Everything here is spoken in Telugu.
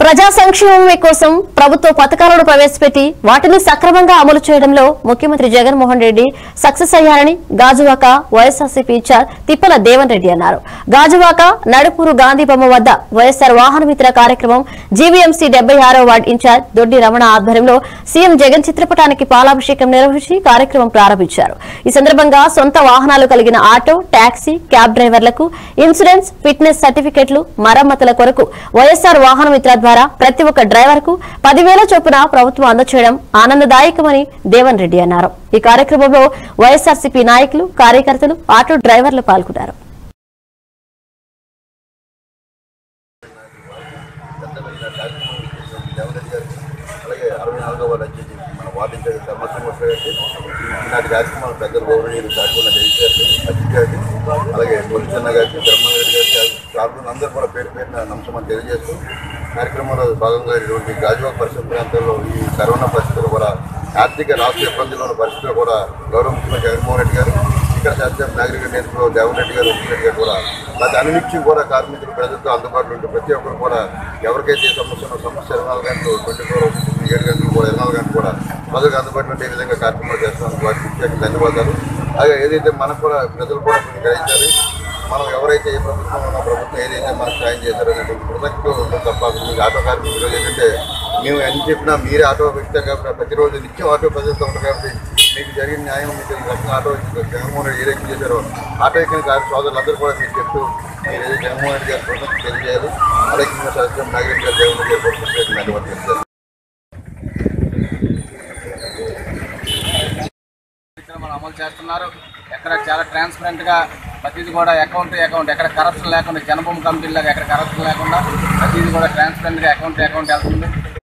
ప్రజా సంక్షేమమే కోసం ప్రభుత్వ పథకాలను ప్రవేశపెట్టి వాటిని సక్రమంగా అమలు చేయడంలో ముఖ్యమంత్రి జగన్మోహన్ రెడ్డి సక్సెస్ అయ్యారని గాజువాక వైఎస్ఆర్సీపీ ఇన్ఛార్జ్ తిప్పల దేవన్ రెడ్డి అన్నారు గాజువాక నడుపూరు గాంధీ బొమ్మ వద్ద వైఎస్ఆర్ వాహన మిత్ర కార్యక్రమం జీవీఎంసీ డెబ్బై ఆరో వార్డు ఇన్ఛార్జ్ దొడ్డి రమణ ఆధ్వర్యంలో సీఎం జగన్ చిత్రపటానికి పాలాభిషేకం నిర్వహించి కార్యక్రమం ప్రారంభించారు ఈ సందర్భంగా సొంత వాహనాలు కలిగిన ఆటో టాక్సీ క్యాబ్ డ్రైవర్లకు ఇన్సూరెన్స్ ఫిట్నెస్ సర్టిఫికెట్లు మరమ్మతుల కొరకు వైఎస్ఆర్ వాహన మిత్ర ద్వారా ప్రతి ఒక్క డ్రైవర్ కు పదివేల చొప్పున ప్రభుత్వం అందచేయడం ఆనందదాయకమని దేవన్ రెడ్డి అన్నారు ఈ కార్యక్రమంలో వైఎస్ఆర్సీపీ నాయకులు కార్యకర్తలు ఆటో డ్రైవర్లు పాల్గొన్నారు జగన్రెడ్డి గారికి అలాగే అరవై నాలుగో వార్డు వచ్చేసి మన వార్డు ఇన్ఛార్జ్ ధర్మసింహ గారికి ఈనాటి కార్యక్రమాలు పెద్దలు గౌరవనీయులు దాటుకున్న జగన్ గారికి అజిత్ గారికి అలాగే పొలిచన్న గారికి ధర్మరెడ్డి గారికి కార్పొరేట్ అందరూ కూడా పేరు పేరున నమస్కారం తెలియజేస్తూ కార్యక్రమంలో భాగంగా ఇటువంటి గాజువాక పరిసర ప్రాంతాల్లో ఈ కరోనా పరిస్థితులు కూడా ఆర్థిక రాష్ట్ర ఇబ్బందుల్లో ఉన్న పరిస్థితులు కూడా గౌరవ ముఖ్యమంత్రి జగన్మోహన్ రెడ్డి గారు ఇక్కడ శాస్త్రం నాగరిక నేతలు జగన్ రెడ్డి గారు ఉప్పిరెడ్డి గారు కూడా ప్రతి అనునిత్యం కూడా కార్మికులు ప్రజలతో అందుబాటులో ఉంటూ ప్రతి ఒక్కరు కూడా ఎవరికైతే ఏ సమస్య ఉన్నో సమస్య ఇరవై నాలుగు గంటలు ట్వంటీ ఫోర్ ఏడు గంటలు కూడా ఇరవై నాలుగు గంటలు కూడా ప్రజలకు అందుబాటులో ఉండే విధంగా కార్యక్రమాలు చేస్తున్నాం వారికి ప్రత్యేక ధన్యవాదాలు అలాగే ఏదైతే మనకు కూడా ప్రజలు కూడా కొన్ని గ్రహించాలి మనం ఎవరైతే ఏ ప్రభుత్వం ఉన్న ప్రభుత్వం ఏదైతే మనకు సాయం చేశారో అనేటువంటి కృతజ్ఞత ఉంటుంది తప్ప మీకు ఆటో కార్మికులు ఏంటంటే మేము ఎన్ని చెప్పినా మీరే ఆటో వ్యక్తి కాబట్టి ప్రతిరోజు నిత్యం ఆటో ప్రజలతో ఉంటారు కాబట్టి మీకు జరిగిన న్యాయం మీకు ఈ రకంగా ఆటో జగన్మోహన్ రెడ్డి ఏదైతే చేశారో ఆటో ఎక్కిన కారు సోదరులందరూ కూడా మీకు చెప్తూ మీరు ఏదైతే జగన్మోహన్ రెడ్డి గారి కృతజ్ఞత తెలియజేయాలి అలాగే ఇంకా శాస్త్రం నాగరెడ్డి గారు జగన్ రెడ్డి గారు కూడా ప్రత్యేక ధన్యవాదాలు తెలియజేయాలి కార్యక్రమాలు అమలు చేస్తున్నారు ఎక్కడ చాలా ట్రాన్స్పరెంట్ గా ప్రతిదీ కూడా అకౌంట్ అకౌంట్ ఎక్కడ కరప్షన్ లేకుండా జనభూమి కంపెనీలాగా ఎక్కడ కరప్షన్ లేకుండా ప్రతిదీ కూడా ట్రాన్స్పరెంట్ గా అకౌంట్ అకౌంట్ వెళ్తుంది